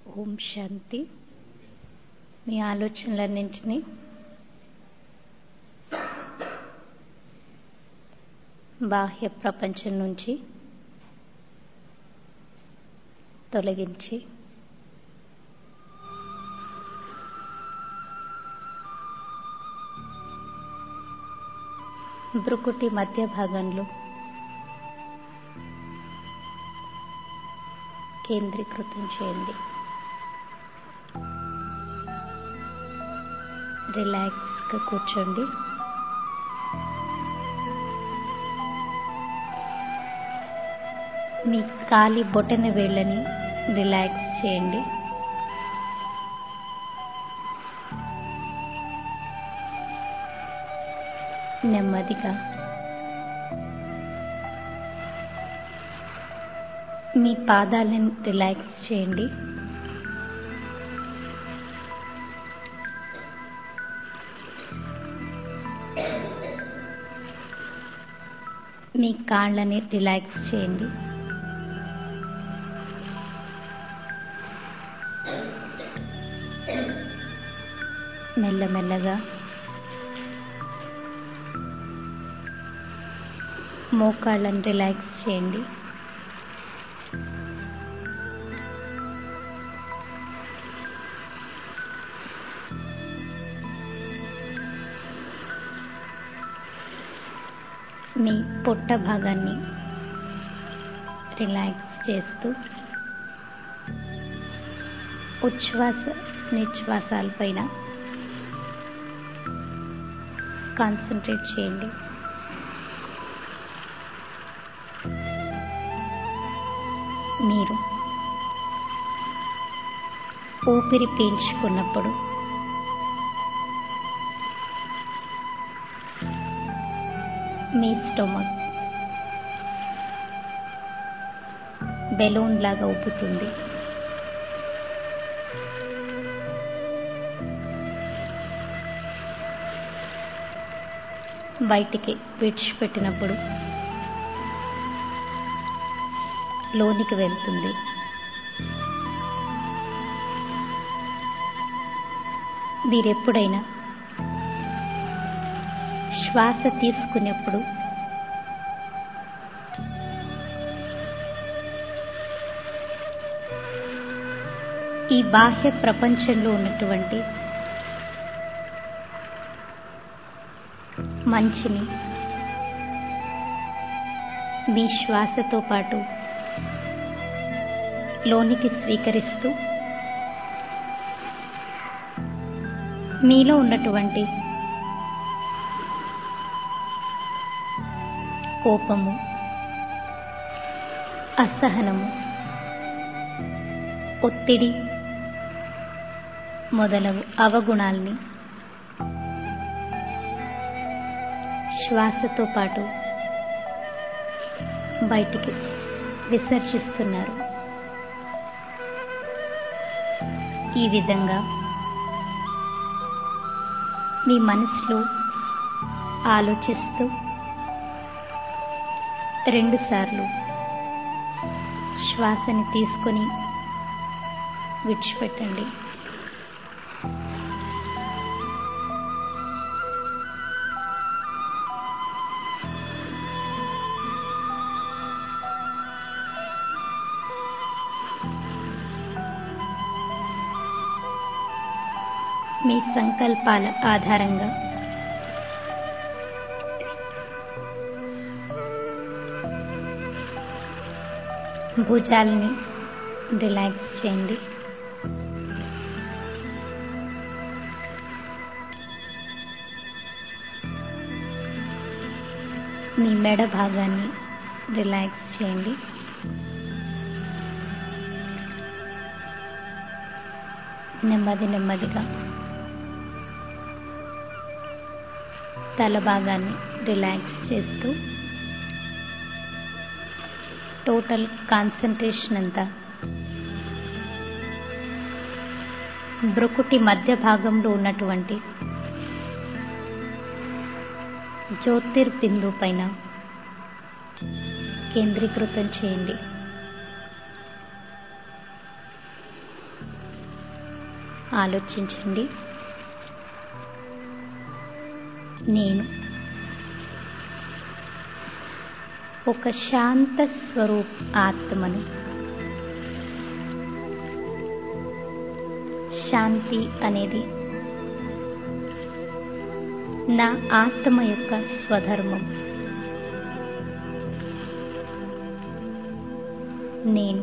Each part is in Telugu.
ఓం శాంతి మీ ఆలోచనలన్నింటినీ బాహ్య ప్రపంచం నుంచి తొలగించి బ్రుకుటి మధ్య భాగంలో కేంద్రీకృతం చేయండి రిలాక్స్గా కూర్చోండి మీ కాలి బొటన వేళ్ళని రిలాక్స్ చేయండి నెమ్మదిగా మీ పాదాలను రిలాక్స్ చేయండి మీ కాళ్ళని రిలాక్స్ చేయండి మెల్లమెల్లగా మోకాళ్ళని రిలాక్స్ చేయండి మీ పొట్ట భాగాన్ని రిలాక్స్ చేస్తూ ఉచ్ఛ్వాస నిశ్వాసాలపైన కాన్సన్ట్రేట్ చేయండి మీరు ఊపిరి పీల్చుకున్నప్పుడు మీ స్టొమక్ బెలూన్ లాగా ఉబ్బుతుంది బయటికి విడిచిపెట్టినప్పుడు లోనికి వెళ్తుంది మీరెప్పుడైనా శ్వాస తీసుకునేప్పుడు ఈ బాహ్య ప్రపంచంలో ఉన్నటువంటి మంచిని మీ శ్వాసతో పాటు లోనికి స్వీకరిస్తూ మీలో ఉన్నటువంటి కోపము అసహనము ఒత్తిడి మొదలగు అవగుణాల్ని శ్వాసతో పాటు బయటికి విసర్జిస్తున్నారు ఈ విధంగా మీ మనసులో ఆలోచిస్తూ రెండుసార్లు శ్వాసని తీసుకొని విడిచిపెట్టండి మీ సంకల్పాల ఆధారంగా భుజాల్ని రిలాక్స్ చేయండి మీ మెడ భాగాన్ని రిలాక్స్ చేయండి నెమ్మది నెమ్మదిగా తల భాగాన్ని రిలాక్స్ చేస్తూ టోటల్ కాన్సన్ట్రేషన్ అంతా బ్రుకుటి మధ్య భాగంలో ఉన్నటువంటి జ్యోతిర్బిందు పైన కేంద్రీకృతం చేయండి ఆలోచించండి నేను ఒక శాంత స్వరూప్ ఆత్మను శాంతి అనేది నా ఆత్మ యొక్క స్వధర్మం నేను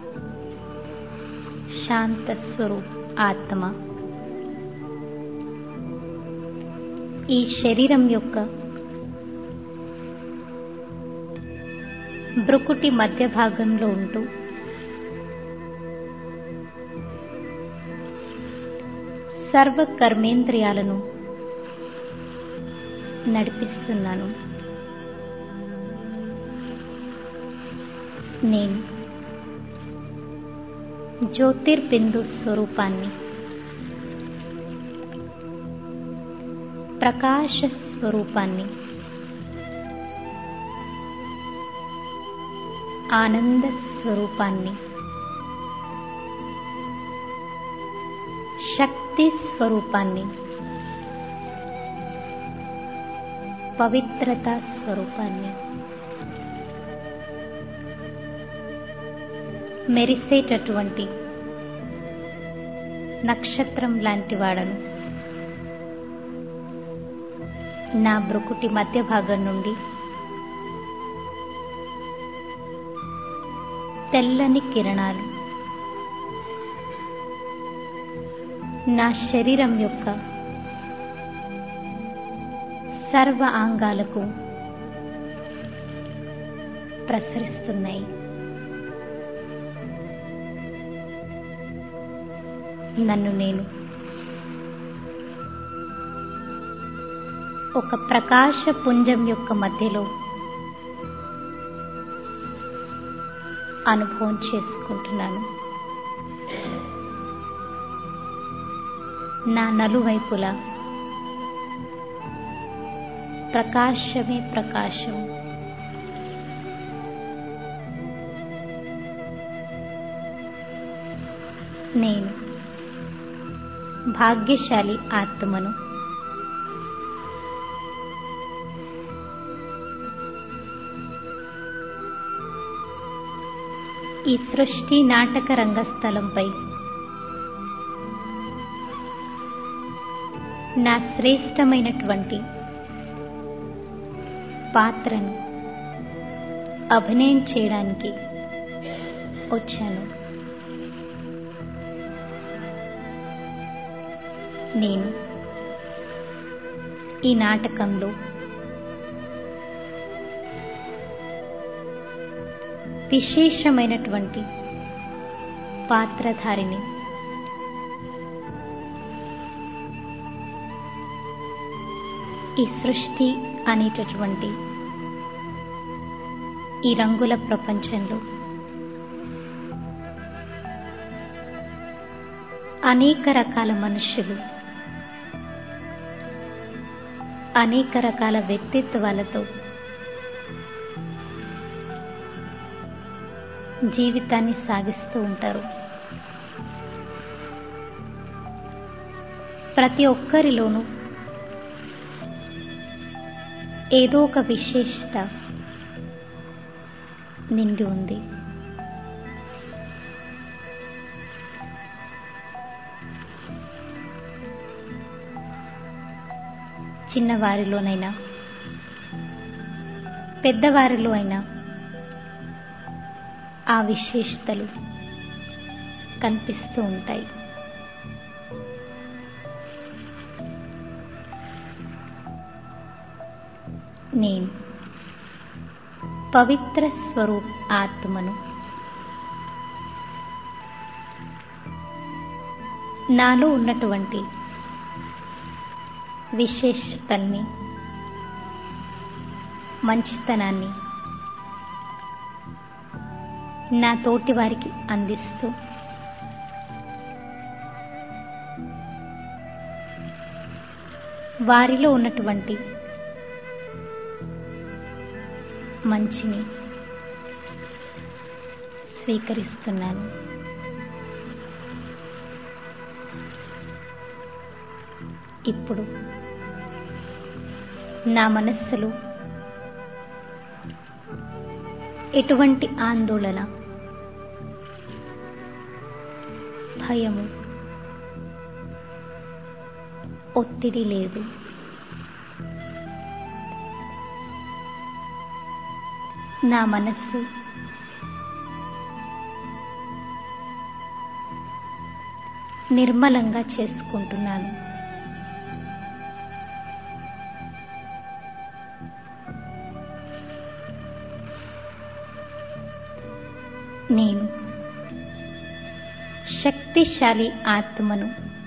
శాంత స్వరూప్ ఆత్మ ఈ శరీరం యొక్క బ్రుకుటి మధ్య భాగంలో ఉంటూ సర్వ కర్మేంద్రియాలను నడిపిస్తున్నాను నేను జ్యోతిర్బిందు స్వరూపాన్ని ప్రకాశ స్వరూపాన్ని ఆనంద స్వరూపాన్ని శక్తి స్వరూపాన్ని పవిత్రత స్వరూపాన్ని మెరిసేటటువంటి నక్షత్రం లాంటి వాడను నా బ్రుకుటి మధ్య భాగం నుండి తెల్లని కిరణాలు నా శరీరం యొక్క సర్వ అంగాలకు ప్రసరిస్తున్నాయి నన్ను నేను ఒక ప్రకాశ పుంజం యొక్క మధ్యలో అనుభవం చేసుకుంటున్నాను నా నలువైపులా ప్రకాశమే ప్రకాశం నేను భాగ్యశాలి ఆత్మను ఈ సృష్టి నాటక రంగస్థలంపై నా శ్రేష్టమైనటువంటి పాత్రను అభినయం చేయడానికి వచ్చాను నేను ఈ నాటకంలో విశేషమైనటువంటి పాత్రధారిని ఈ సృష్టి అనేటటువంటి ఈ రంగుల ప్రపంచంలో అనేక రకాల మనుషులు అనేక రకాల వ్యక్తిత్వాలతో జీవితాన్ని సాగిస్తూ ఉంటారు ప్రతి ఒక్కరిలోనూ ఏదో ఒక విశేషత నిండి ఉంది చిన్నవారిలోనైనా పెద్దవారిలో అయినా ఆ విశేషతలు కనిపిస్తూ ఉంటాయి నేను పవిత్ర స్వరూప్ ఆత్మను నాలో ఉన్నటువంటి విశేషతల్ని మంచితనాన్ని నా తోటి వారికి అందిస్తూ వారిలో ఉన్నటువంటి మంచిని స్వీకరిస్తున్నాను ఇప్పుడు నా మనస్సులో ఎటువంటి ఆందోళన భయము ఒత్తిడి లేదు నా మనస్సు నిర్మలంగా చేసుకుంటున్నాను నేను శక్తిశాలి ఆత్మను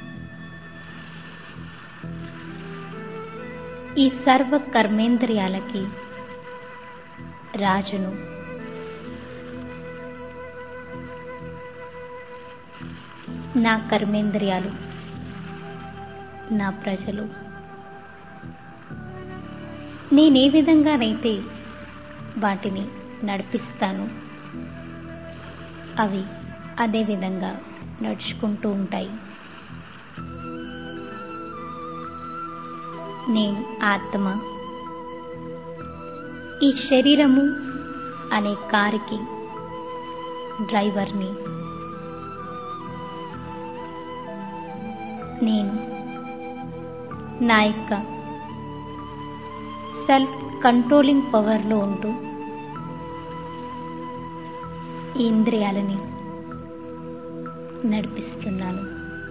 ఈ సర్వ కర్మేంద్రియాలకి రాజును నా కర్మేంద్రియాలు నా ప్రజలు నేనే విధంగానైతే వాటిని నడిపిస్తాను అవి అదే విధంగా నడుచుకుంటూ ఉంటాయి నేను ఆత్మ ఈ శరీరము అనే కారుకి డ్రైవర్ని నేను నా యొక్క సెల్ఫ్ కంట్రోలింగ్ పవర్లో ఉంటూ ఈ ఇంద్రియాలని నడిపిస్తున్నాను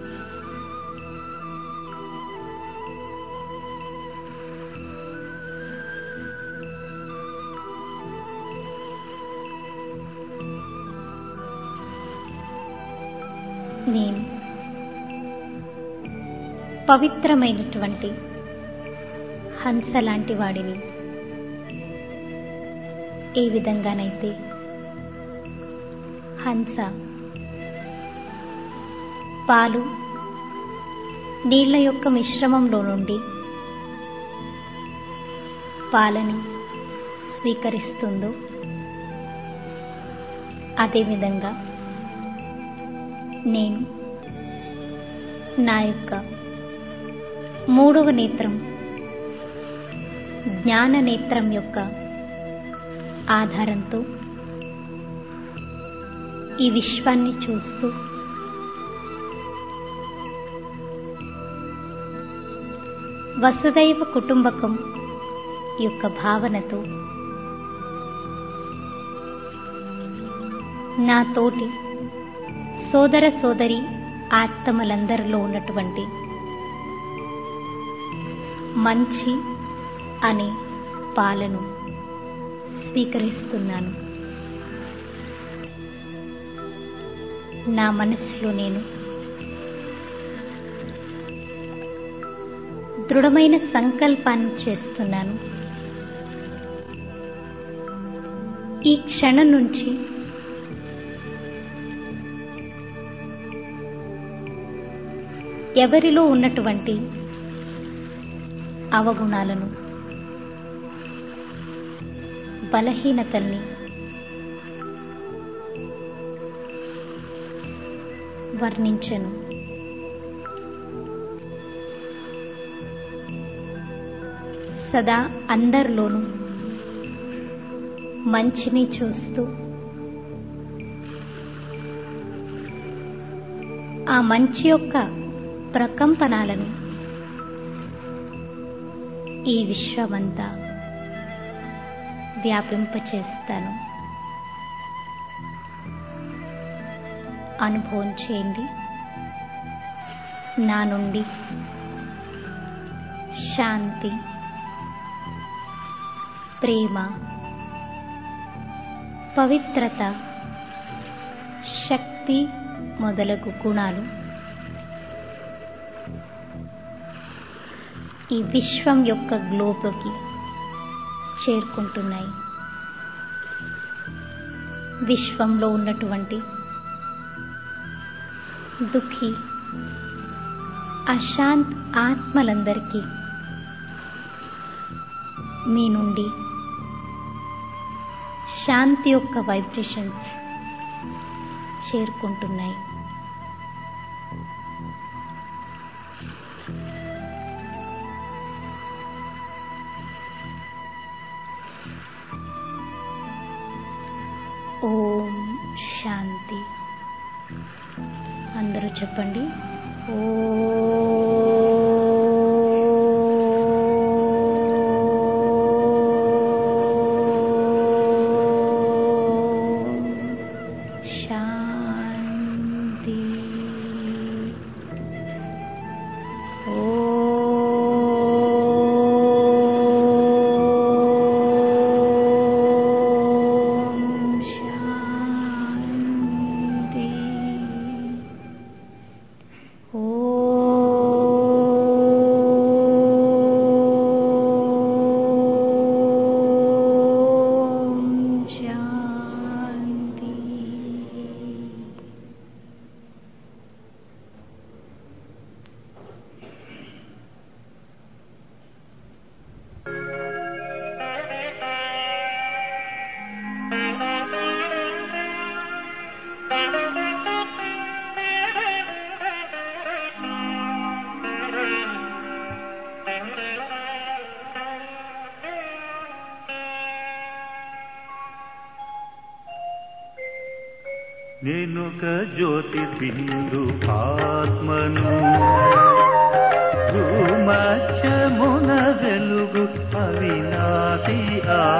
నేను పవిత్రమైనటువంటి హంస లాంటి వాడిని ఏ విధంగానైతే హంస పాలు నీళ్ల యొక్క మిశ్రమంలో నుండి పాలని స్వీకరిస్తుందో అదేవిధంగా నేను నా యొక్క మూడవ నేత్రం జ్ఞాన నేత్రం యొక్క ఆధారంతో ఈ విశ్వాన్ని చూస్తూ వసుదైవ కుటుంబకం యొక్క భావనతో నా తోటి సోదర సోదరి ఆత్మలందరిలో ఉన్నటువంటి మంచి అనే పాలను స్వీకరిస్తున్నాను నా మనస్సులో నేను దృఢమైన సంకల్పాన్ని చేస్తున్నాను ఈ క్షణం నుంచి ఎవరిలో ఉన్నటువంటి అవగుణాలను బలహీనతల్ని వర్ణించను సదా అందరిలోనూ మంచిని చూస్తూ ఆ మంచి యొక్క ప్రకంపనాలను ఈ విశ్వమంతా వ్యాపింపచేస్తాను అనుభవం చేయండి నా నుండి శాంతి ప్రేమ పవిత్రత శక్తి మొదలగు గుణాలు ఈ విశ్వం యొక్క గ్లోబ్కి చేరుకుంటున్నాయి విశ్వంలో ఉన్నటువంటి దుఃఖి అశాంత్ ఆత్మలందరికీ మీ నుండి శాంతి యొక్క వైబ్రేషన్స్ చేరుకుంటున్నాయి అందరూ చెప్పండి ఓం శాంతి ఓం శాంతి ఓం శాంతి నేనొక జ్యోతి బిందు ఆత్మను భూమధ్యమున వెలుగు అవినాది